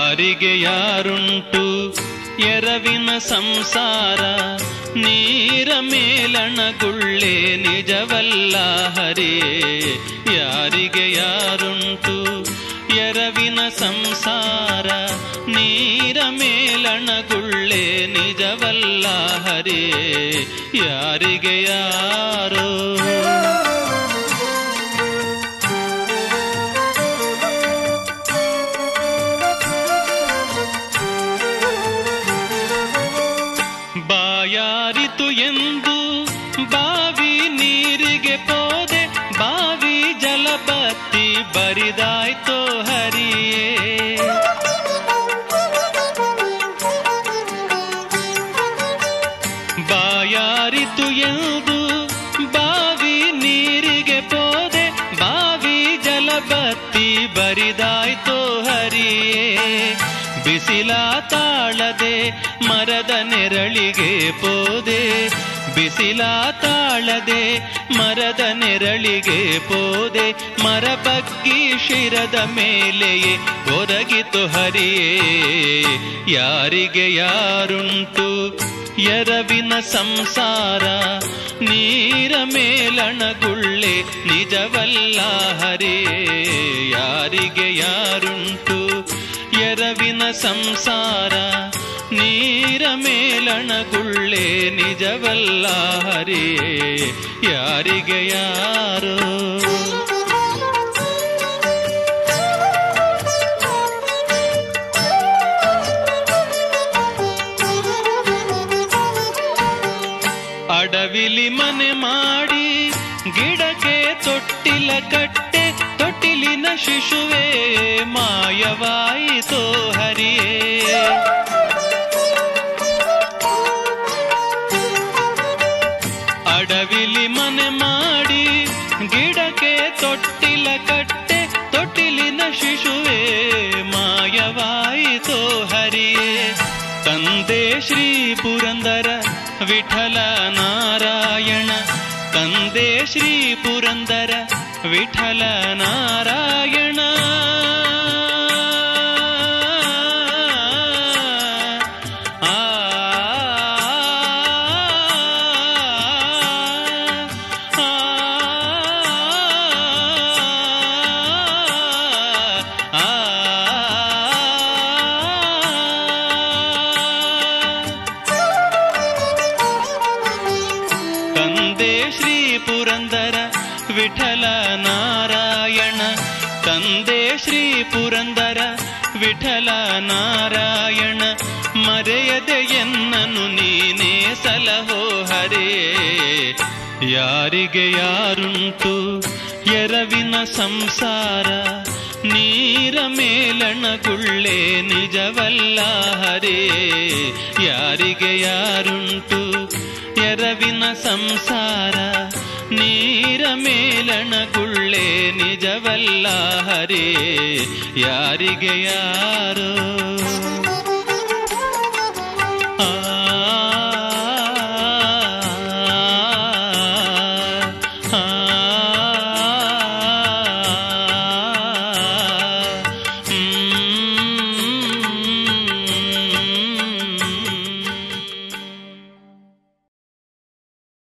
ಯಾರಿಗೆ ಯಾರುಂಟು ಎರವಿನ ಸಂಸಾರ ನೀರ ಮೇಲಣಗುಳ್ಳೆ ನಿಜವಲ್ಲ ಹರಿಯೇ ಯಾರಿಗೆ ಯಾರುಂಟು ಎರವಿನ ಸಂಸಾರ ನೀರ ಮೇಲಣಗುಳ್ಳೆ ನಿಜವಲ್ಲ ಹರಿಯೇ ಯಾರಿಗೆ ಯಾರೋ ಬಾಯಾರಿತು ಎಂದು ಬಾವಿ ನೀರಿಗೆ ಪೋದೆ ಬಾವಿ ಜಲಬತ್ತಿ ಬರಿದಾಯ್ತೋ ಹರಿಯೇ ಬಾಯಾರಿತು ಎಂದು ಬಾವಿ ನೀರಿಗೆ ಪೋದೆ ಬಾವಿ ಜಲಬತ್ತಿ ಬರಿದಾಯ್ತೋ ಹರಿಯೇ ಬಿಸಿಲ ತಾಳದೆ ಮರದ ನೆರಳಿಗೆ ಪೋದೆ ಬಿಸಿಲ ತಾಳದೆ ಮರದ ನೆರಳಿಗೆ ಪೋದೆ ಮರ ಬಗ್ಗಿ ಶಿರದ ಮೇಲೆಯೇ ಒರಗಿತು ಹರಿಯೇ ಯಾರಿಗೆ ಯಾರುಂಟು ಎರವಿನ ಸಂಸಾರ ನೀರ ಮೇಲಣಗುಳ್ಳೆ ನಿಜವಲ್ಲ ಹರಿಯೇ ಯಾರಿಗೆ ಯಾರುಂಟು ಎರವಿನ ಸಂಸಾರ ನೀರ ಮೇಲಣಗುಳ್ಳೆ ನಿಜವಲ್ಲ ಹರಿಯೇ ಯಾರಿಗೆ ಯಾರೋ ಅಡವಿಲಿ ಮನೆ ಮಾಡಿ ಗಿಡಕ್ಕೆ ತೊಟ್ಟಿಲ ಕಟ್ಟೆ ತೊಟ್ಟಿಲಿನ ಶಿಶುವೇ ಮಾಯವಾಯಿತೋ ಹರಿಯೇ ಅಡವಿಲಿ ಮನೆ ಮಾಡಿ ಗಿಡಕ್ಕೆ ತೊಟ್ಟಿಲ ಕಟ್ಟೆ ತೊಟ್ಟಿಲಿನ ಶಿಶುವೇ ಮಾಯವಾಯಿತೋ ಹರಿಯೇ ತಂದೆ ಶ್ರೀ ಪುರಂದರ ವಿಠಲ ನಾರಾಯಣ ತಂದೆ ಶ್ರೀ ಪುರಂದರ ವಿಠಲ ನಾರಾಯಣ ಆ ತಂದೆ ಶ್ರೀ ಪುರಂದರ ವಿಠಲ ನಾರಾಯಣ ತಂದೆ ಶ್ರೀ ಪುರಂದರ ವಿಠಲ ನಾರಾಯಣ ಮರೆಯದೆ ಎನ್ನನು ನೀನೇ ಸಲಹೋ ಹರೇ ಯಾರಿಗೆ ಯಾರುಂಟು ಎರವಿನ ಸಂಸಾರ ನೀರ ಮೇಲಣಗುಳ್ಳೆ ನಿಜವಲ್ಲ ಹರೇ ಯಾರಿಗೆ ಯಾರುಂಟು ಎರವಿನ ಸಂಸಾರ ನೀರ ಮೇಲಣಗುಳ್ಳೆ ನಿಜವಲ್ಲ ಹರೇ ಯಾರಿಗೆ ಯಾರೋ